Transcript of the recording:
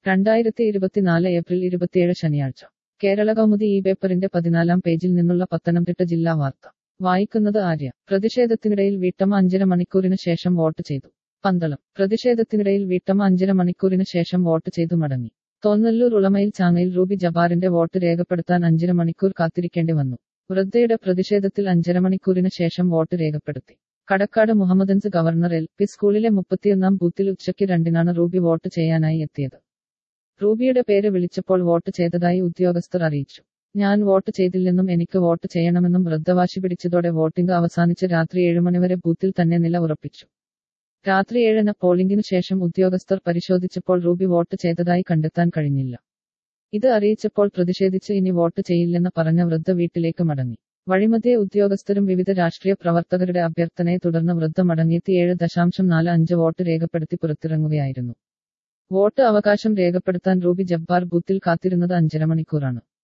രണ്ടായിരത്തി ഇരുപത്തിനാല് ഏപ്രിൽ ഇരുപത്തിയേഴ് ശനിയാഴ്ച കേരള കൗമുദി ഈ പേപ്പറിന്റെ പതിനാലാം പേജിൽ നിന്നുള്ള പത്തനംതിട്ട ജില്ലാ വാർത്ത വായിക്കുന്നത് ആര്യ പ്രതിഷേധത്തിനിടയിൽ വീട്ടമ്മ അഞ്ചര മണിക്കൂറിന് ശേഷം വോട്ട് ചെയ്തു പന്തളം പ്രതിഷേധത്തിനിടയിൽ വീട്ടമ്മ അഞ്ചര മണിക്കൂറിന് ശേഷം വോട്ട് ചെയ്തു മടങ്ങി തോന്നല്ലൂർ ഉളമയിൽ ചാങ്ങയിൽ റൂബി ജബാറിന്റെ വോട്ട് രേഖപ്പെടുത്താൻ അഞ്ചര മണിക്കൂർ കാത്തിരിക്കേണ്ടി വന്നു വൃദ്ധയുടെ പ്രതിഷേധത്തിൽ അഞ്ചര മണിക്കൂറിന് ശേഷം വോട്ട് രേഖപ്പെടുത്തി Kadakkad Mohammedans governor L P സ്കൂളിലെ മുപ്പത്തിയൊന്നാം ബൂത്തിൽ ഉച്ചയ്ക്ക് രണ്ടിനാണ് റൂബി വോട്ട് ചെയ്യാനായി എത്തിയത് റൂബിയുടെ പേര് വിളിച്ചപ്പോൾ വോട്ട് ചെയ്തതായി ഉദ്യോഗസ്ഥർ അറിയിച്ചു ഞാൻ വോട്ട് ചെയ്തില്ലെന്നും എനിക്ക് വോട്ട് ചെയ്യണമെന്നും വൃദ്ധവാശി പിടിച്ചതോടെ വോട്ടിംഗ് അവസാനിച്ച് രാത്രി ഏഴുമണിവരെ ബൂത്തിൽ തന്നെ നില ഉറപ്പിച്ചു രാത്രി ഏഴിന് പോളിംഗിനു ശേഷം ഉദ്യോഗസ്ഥർ പരിശോധിച്ചപ്പോൾ റൂബി വോട്ട് ചെയ്തതായി കണ്ടെത്താൻ കഴിഞ്ഞില്ല ഇത് അറിയിച്ചപ്പോൾ പ്രതിഷേധിച്ച് ഇനി വോട്ട് ചെയ്യില്ലെന്ന് പറഞ്ഞ വൃദ്ധ വീട്ടിലേക്ക് മടങ്ങി വഴിമതിയെ ഉദ്യോഗസ്ഥരും വിവിധ രാഷ്ട്രീയ പ്രവർത്തകരുടെ അഭ്യർത്ഥനയെ തുടർന്ന് വൃദ്ധ മടങ്ങിയെത്തി ഏഴ് ദശാംശം നാല് അഞ്ച് വോട്ട് രേഖപ്പെടുത്തി പുറത്തിറങ്ങുകയായിരുന്നു വോട്ട് അവകാശം രേഖപ്പെടുത്താൻ റൂബി ജബ്ബാർ ബൂത്തിൽ കാത്തിരുന്നത് അഞ്ചര മണിക്കൂറാണ്